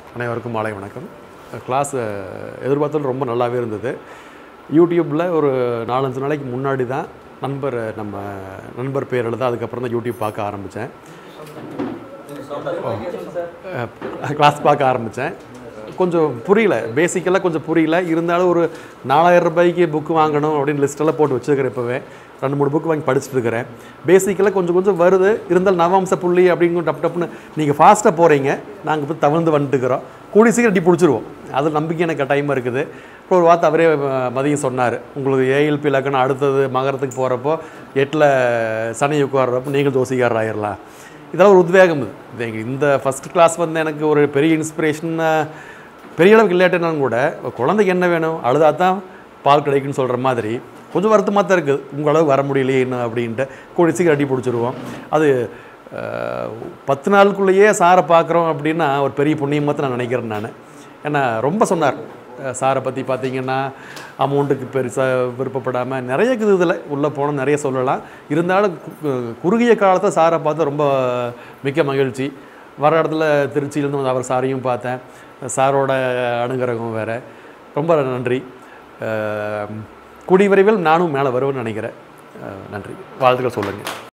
அனைவருக்கும் மாலை வணக்கம் கிளாஸ் எதிர்பார்த்தது ரொம்ப நல்லாவே இருந்தது யூடியூப்பில் ஒரு நாலஞ்சு நாளைக்கு முன்னாடி தான் நண்பர் நம்ம நண்பர் பேர் எழுத அதுக்கப்புறம் தான் யூடியூப் பார்க்க ஆரம்பித்தேன் கிளாஸ் பார்க்க ஆரம்பித்தேன் கொஞ்சம் புரியல பேசிக்கலாக கொஞ்சம் புரியல இருந்தாலும் ஒரு நாலாயிரம் ரூபாய்க்கு புக் வாங்கணும் அப்படின்னு லிஸ்ட்டெல்லாம் போட்டு வச்சுருக்கிறேன் இப்போவே ரெண்டு மூணு புக் வாங்கி படிச்சுட்டு இருக்கிறேன் பேசிக்கலாக கொஞ்சம் கொஞ்சம் வருது இருந்தாலும் நவாம்ச புள்ளி அப்படிங்கிற டப் டப்புன்னு நீங்கள் ஃபாஸ்ட்டாக போகிறீங்க நாங்கள் இப்போ தவிர்ந்து வந்துட்டுக்கிறோம் கூடி சீக்கிரம் அடி பிடிச்சிருவோம் அது நம்பிக்கை எனக்கு டைம் இருக்குது இப்போ ஒரு வார்த்தை அவரே அஹ், மதியம் சொன்னார் உங்களுக்கு ஏஎல்பி இலக்கணம் அடுத்தது மகரத்துக்கு போகிறப்போ எட்டில் சனி உட்கார்றப்போ நீங்கள் ஜோசிக்காரர் ஆயிடலாம் இதெல்லாம் ஒரு உத்வேகம் இது இது எங்க- இந்த ஃபஸ்ட் கிளாஸ் வந்து எனக்கு ஒரு பெரிய இன்ஸ்பிரேஷன் பெரிய அளவுக்கு இல்லாட்டினாலும் கூட குழந்தைக்கு என்ன வேணும் அழுதா தான் பால் கிடைக்குன்னு சொல்கிற மாதிரி கொஞ்சம் வருத்தமாக தான் இருக்குது உங்கள் அளவு வர முடியலையே என்ன அப்படின்ட்டு கூடி சீக்கிரம் அடி பிடிச்சிருவோம் அது அஹ், பத்து நாளுக்குள்ளேயே சாரை பார்க்குறோம் அப்படின்னா ஒரு பெரிய புண்ணியமாக தான் நான் நினைக்கிறேன் நான் ஏன்னா ரொம்ப சொன்னார் அஹ், சாரை பற்றி பார்த்தீங்கன்னா அமௌண்ட்டுக்கு பெருசாக விருப்பப்படாமல் நிறைய இருக்குது இதில் உள்ளே போனால் நிறைய சொல்லலாம் இருந்தாலும் கு- குறுகிய காலத்தை சாரை பார்த்து ரொம்ப மிக்க மகிழ்ச்சி வர இடத்துல திருச்சியிலேருந்து வந்து அவர் சாரையும் பார்த்தேன் சாரோட அனுகிரகம் வேறு ரொம்ப நன்றி அஹ், கூடிய விரைவில் நானும் மேலே வருவேன்னு நினைக்கிறேன் அஹ், நன்றி வாழ்த்துக்கள் சொல்லுங்கள்